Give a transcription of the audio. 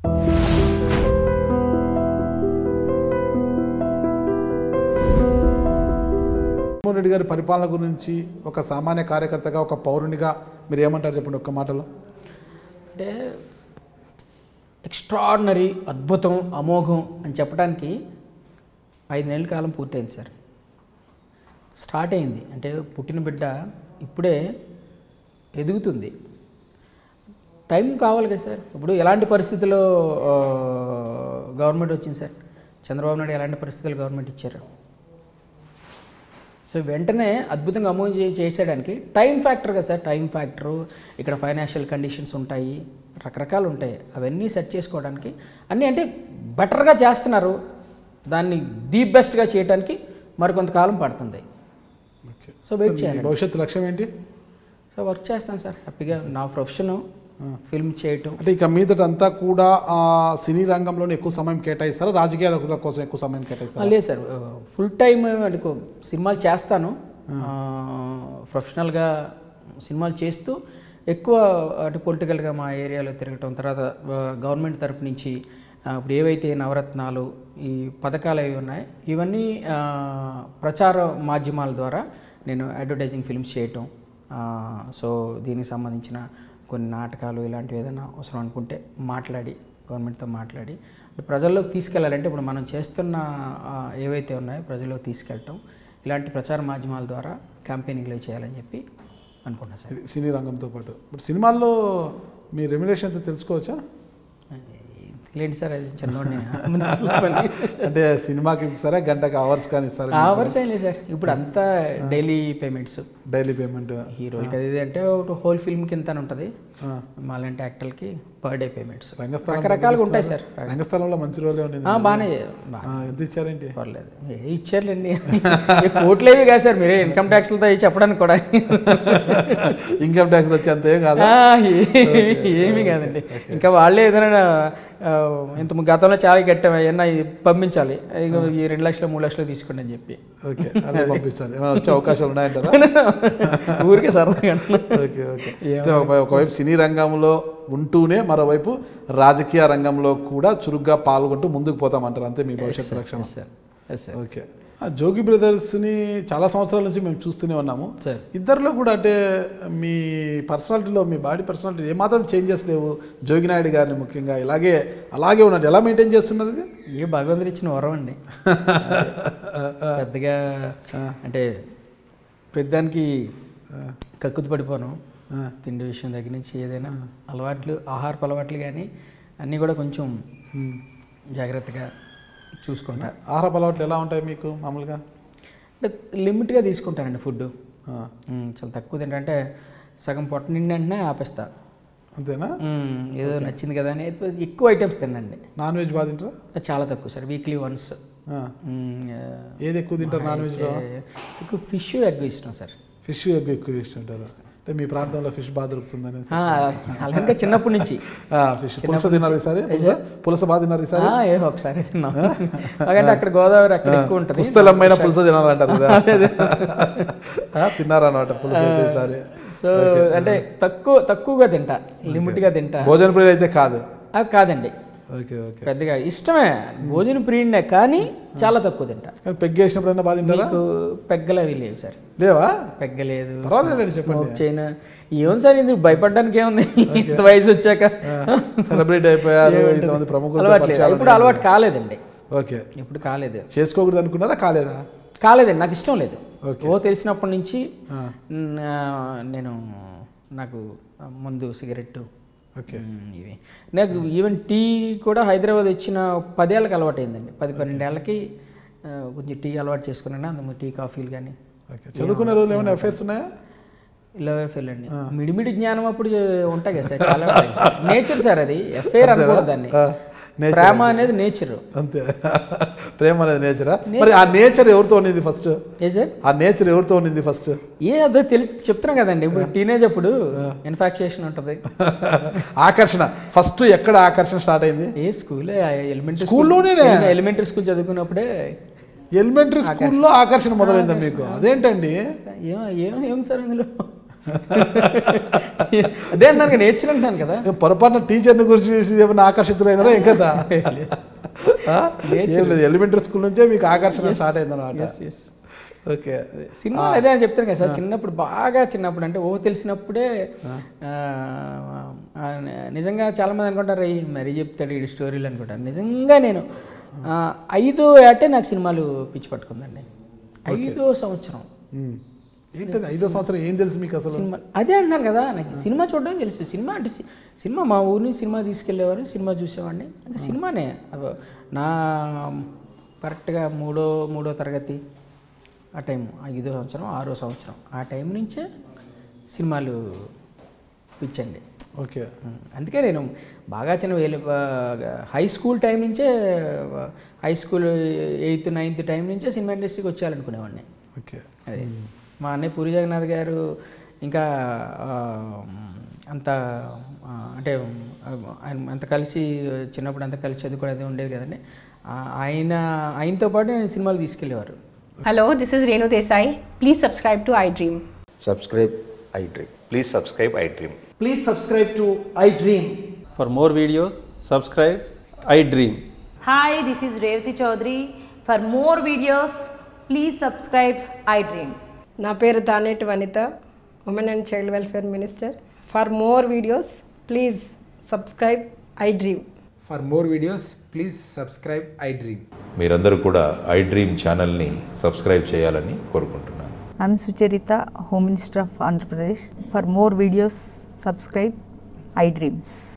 జగన్మోహన్ రెడ్డి గారి పరిపాలన గురించి ఒక సామాన్య కార్యకర్తగా ఒక పౌరునిగా మీరు ఏమంటారు చెప్పండి ఒక్క మాటలో అంటే ఎక్స్ట్రాడినరీ అద్భుతం అమోఘం అని చెప్పడానికి ఐదు నెలల కాలం పూర్తయింది సార్ స్టార్ట్ అయింది అంటే పుట్టిన బిడ్డ ఇప్పుడే ఎదుగుతుంది టైం కావాలి కదా సార్ ఇప్పుడు ఎలాంటి పరిస్థితుల్లో ఆ, గవర్నమెంట్ వచ్చింది సార్ చంద్రబాబు నాయుడు ఎలాంటి పరిస్థితులు గవర్నమెంట్ ఇచ్చారు సో వెంటనే అద్భుతంగా అమౌంట్ చేసేయడానికి టైం ఫ్యాక్టర్ కదా సార్ టైం ఫ్యాక్టరు ఇక్కడ ఫైనాన్షియల్ కండిషన్స్ ఉంటాయి రకరకాలు ఉంటాయి అవన్నీ సెట్ చేసుకోవడానికి అన్నీ అంటే బెటర్గా చేస్తున్నారు దాన్ని ది బెస్ట్గా చేయడానికి మరికొంతకాలం పడుతుంది ఓకే సో వెయిట్ మీ చేయాలి భవిష్యత్తు లక్ష్యం ఏంటి సో వర్క్ చేస్తాను సార్ హ్యాపీగా నా ప్రొఫెషను ఫిల్మ్ చేయటం అంటే ఇక మీదట అంతా కూడా ఆ, సినీ రంగంలోనే ఎక్కువ సమయం కేటాయిస్తారా రాజకీయాల కోసం ఎక్కువ సమయం కేటాయిస్తారా లేదు సార్ ఫుల్ టైం అంటే కొ- సినిమాలు చేస్తాను ఆ, ప్రొఫెషనల్గా సినిమాలు చేస్తూ ఎక్కువ అంటే పొలిటికల్గా మా ఏరియాలో తిరగటం తర్వాత ఆ, గవర్నమెంట్ తరపు నుంచి ఆ, ఇప్పుడు ఏవైతే నవరత్నాలు ఈ పథకాలు అవి ఉన్నాయో ఇవన్నీ ఆ, ప్రచార మాధ్యమాల ద్వారా నేను అడ్వర్టైజింగ్ ఫిల్మ్స్ చేయటం ఆ, సో దీనికి సంబంధించిన కొన్ని నాటకాలు ఇలాంటివి ఏదైనా అవసరం అనుకుంటే మాట్లాడి గవర్నమెంట్తో మాట్లాడి ప్రజల్లోకి తీసుకెళ్ళాలంటే ఇప్పుడు మనం చేస్తున్న ఆ, ఏవైతే ఉన్నాయో ప్రజల్లోకి తీసుకెళ్ళటం ఇలాంటి ప్రచార మాధ్యమాల ద్వారా క్యాంపెయినింగ్లు చేయాలని చెప్పి అనుకున్నా సార్ ఇది సినీ రంగంతో పాటు ఇప్పుడు సినిమాల్లో మీ రెమ్యునేషన్ ఎంత తెలుసుకోవచ్చా తెలియండి సార్ అది చిన్నవాడిని అంటే సినిమాకి ఇస్తారా గంటకి అవర్స్ కానీ ఇస్తారా అవర్స్ ఏం లేదు సార్ ఇప్పుడు అంతా డైలీ పేమెంట్స్ డైలీ పేమెంట్ హీరోలకి అది ఇది అంటే ఒక హోల్ ఫిల్మ్కి ఇంత అని ఉంటుంది మాలాంటి యాక్టర్లకి పర్ డే పేమెంట్స్ రంగస్థలం రకరకాలుగా ఉంటాయి సార్ రంగస్థలంలో మంచి రోజులే ఉండింది ఆ, బాగానే బా- ఆ, ఎంత ఇచ్చారేంటి పర్లేదు ఏ ఇచ్చారులేండి ఏ కోట్లేవి కాదు సార్ మీరే ఇన్కమ్ ట్యాక్స్లతో అవి చెప్పడానికి కూడా ఇన్కమ్ ట్యాక్స్ వచ్చి అంత ఏం కాదు ఆ, ఏ- ఏమీ కాదండి ఇంకా వాళ్ళే ఏదైనా ఆ, ఇంత గతంలో చాలా కట్టాం ఏమన్నా పంపించాలి ఇగో ఈ రెండు లక్షలు మూడు లక్షలు తీసుకోండి అని చెప్పి ఓకే అదే పంపిస్తాను ఏమైనా వచ్చే అవకాశాలు ఉన్నాయంటారా ఊరికే సరదాగా ఓకే ఓకే అయితే ఒక- ఒకవైపు సినీ రంగంలో ఉంటూనే మరోవైపు రాజకీయ రంగంలో కూడా చురుగ్గా పాల్గొంటూ ముందుకు పోతామంటారు అంతే మీ భవిష్యత్తు లక్ష్యం సార్ ఎస్ సార్ ఓకే ఆ జోగి బ్రదర్స్ని చాలా సంవత్సరాల నుంచి మేము చూస్తూనే ఉన్నాము సార్ ఇద్దరిలో కూడా అంటే మీ పర్సనాలిటీలో మీ బాడీ పర్సనాలిటీ ఏమాత్రం చేంజెస్ లేవు జోగి నాయుడు గారిని ముఖ్యంగా ఇలాగే అలాగే ఉన్నట్టు ఎలా మెయింటైన్ చేస్తున్నారు ఇది ఏ భగవంతుడు ఇచ్చిన వరం అండి పెద్దగా అంటే పెద్దానికి కక్కుతు పడిపోను తిండి విషయం దగ్గర నుంచి ఏదైనా అలవాట్లు ఆహారపు అలవాట్లు కానీ అన్నీ కూడా కొంచెం జాగ్రత్తగా చూసుకుంటా ఆహార అలవాట్లు ఎలా ఉంటాయి మీకు మామూలుగా అంటే లిమిట్గా తీసుకుంటానండి ఫుడ్ ఆ, చాలా తక్కువ తింటా అంటే సగం పొట్ట నిండి వెంటనే ఆపేస్తా అంతేనా మ్మ్, ఏదో నచ్చింది కదా అని ఎక్కువ ఐటమ్స్ తినండి నాన్ వెజ్ బాగా తింటారా చాలా తక్కువ సార్ వీక్లీ వన్స్ ఆ, ఏది ఎక్కువ తింటారు నాన్ వెజ్లో ఎక్కువ ఫిష్ ఎగ్ ఇష్టం సార్ ఫిష్ ఎగ్ ఎక్కువ ఇష్టంటారు అంటే మీ ప్రాంతంలో ఫిష్ బాగా దొరుకుతుందని ఆ, అలాగే చిన్నప్పటి నుంచి ఫిష్ పులస తిన్నారు ఈసారి పులస- పులస బాగా తిన్నారు ఈసారి ఆ, ఏ ఒకసారి తిన్నాం ఎందుకంటే అక్కడ గోదావరి అక్కడ ఎక్కువ ఉంటుంది పుస్తలమ్మైన పులస తినాలంటారు కదా ఆ, తిన్నారన్నమాట పులస అయితే ఈసారి సో అంటే తక్కువ తక్కువగా తింటా లిమిట్గా తింటా భోజన ప్రియులు అయితే కాదు ఆ, కాదండి ఓకే ఓకే పెద్దగా ఇష్టమే భోజన ప్రియుడినే కానీ చాలా తక్కువ తింటా కానీ పెగ్గేసినప్పుడైనా బాగా తింటారా మీకు పెగ్గలు అవి లేవు సార్ లేవా పెగ్గలేదు పర్వాలేదండి చెప్పండి స్మోక్ చేయను ఏం సార్ ఇది భయపడడానికి ఏముంది ఇంత వయసు వచ్చాక సెలబ్రేట్ అయిపోయారు ఇంతమంది ప్రముఖులతో అలవాటు లేదు పరిచయాలు ఇప్పుడు అలవాటు కాలేదండి ఓకే ఇప్పుడు కాలేదు చేసుకోకూడదు అనుకున్నారా కాలేదా కాలేదండి నాకు ఇష్టం లేదు Okay. ఓ తెలిసినప్పటి నుంచి ఆ, నా- నేను నాకు ముందు సిగరెట్ ఓకే ఇవి నాకు ఈవెన్ టీ కూడా హైదరాబాద్ వచ్చిన పదేళ్ళకి అలవాటు అయిందండి పది పన్నెండేళ్ళకి ఆ, కొంచెం టీ అలవాటు చేసుకున్నాను అందులో టీ కాఫీలు కానీ ఓకే చదువుకునే రోజులు ఏమైనా అఫైర్స్ ఉన్నాయా ఇలా వెళ్ళండి మిడిమిడి జ్ఞానం అప్పుడు ఉంటాయి కదా సార్ చాలా నేచర్ సార్ అది ఎఫ్ఐఆర్ అనుకోవద్దు దాన్ని ఆ, nature ప్రేమ అనేది నేచర్ అంతే ప్రేమ అనేది నేచరా మరి ఆ నేచర్ ఎవరితో ఉన్నింది ఫస్ట్ ఏ సార్ ఆ నేచర్ ఎవరితో ఉన్నింది ఫస్ట్ ఏ అదే తెలిసి చెప్తున్నాం కదండి ఇప్పుడు టీనేజ్ అప్పుడు ఇన్ఫాక్చుయేషన్ ఉంటుంది ఆకర్షణ ఫస్ట్ ఎక్కడ ఆకర్షణ స్టార్ట్ అయింది ఏ స్కూల్ ఎలిమెంటరీ స్కూల్లోనేనే? ఎలిమెంటరీ స్కూల్ చదువుకున్నప్పుడే ఎలిమెంటరీ స్కూల్లో ఆకర్షణ మొదలైందా మీకు అదేంటండి ఏం ఏం ఏం సార్ ఇందులో అదే అన్నాను నేర్చులు అంటున్నాను కదా ఏం పొరపాటున టీచర్ని గురించి ఏమైనా ఆకర్షితులైనారా ఏం కదా ఆ? ఏం లేదు ఎలిమెంటరీ స్కూల్ నుంచే మీకు ఆకర్షణ స్టార్ట్ అయిందన్నమాట ఎస్ ఎస్ ఓకే సినిమా అదే అని చెప్తాను కదా సార్ చిన్నప్పుడు బాగా చిన్నప్పుడు అంటే ఓ తెలిసినప్పుడే ఆ, ఆ, నిజంగా చాలా మంది అనుకుంటారు "ఈ మరీ చెప్తాడు ఈ స్టోరీలు అనుకుంటారు నిజంగా నేను ఆ, ఐదో ఏటే నాకు సినిమాలు పిచ్చి పట్టుకుందండి ఐదో సంవత్సరం ఉమ్. ఏంటది ఐదో సంవత్సరం ఏం తెలుసు మీకు అసలు సినిమా అదే అంటున్నాను కదా నాకు సినిమా చూడడం తెలుసు సినిమా అంటే సి- సినిమా మా ఊరిని సినిమా తీసుకెళ్ళేవారు సినిమా చూసేవాడిని ఇంకా సినిమానే అవ- నా కరెక్ట్గా మూడో మూడో తరగతి ఆ టైం ఐదో సంవత్సరం ఆరో సంవత్సరం ఆ టైం నుంచే సినిమాలు పిచ్చండి ఓకే ఉం. అందుకే నేను బాగా చిన్న వేలు హై స్కూల్ టైం నుంచే high school eighth ninth time నుంచే సినిమా ఇండస్ట్రీకి వచ్చేయాలనుకునేవాడిని ఓకే అదే మా అన్నయ్య పూరి జగన్నాథ్ గారు ఇంకా ఆ, అంత ఆ, అంటే ఆ, ఆయన అంత కలిసి చిన్నప్పుడు అంత కలిసి చదువుకునేది ఉండేది కదండి ఆ, ఆయన ఆయనతో పాటు నేను సినిమాలు తీసుకెళ్ళేవారు Hello, this is Renu Desai. Please subscribe to iDream. subscribe iDream. Please subscribe iDream. Please subscribe to iDream. For more videos, subscribe iDream. Hi, this is Revati Chaudhary. For more videos, please subscribe iDream. నా పేరు Daneti Vanitha women and child welfare minister for more videos please subscribe iDream For more videos, please subscribe iDream. మీరందరూ కూడా iDream ఛానల్ని subscribe చేయాలని కోరుకుంటున్నాను I'm Sucharita, Home Minister of Andhra Pradesh. For more videos, subscribe iDreams.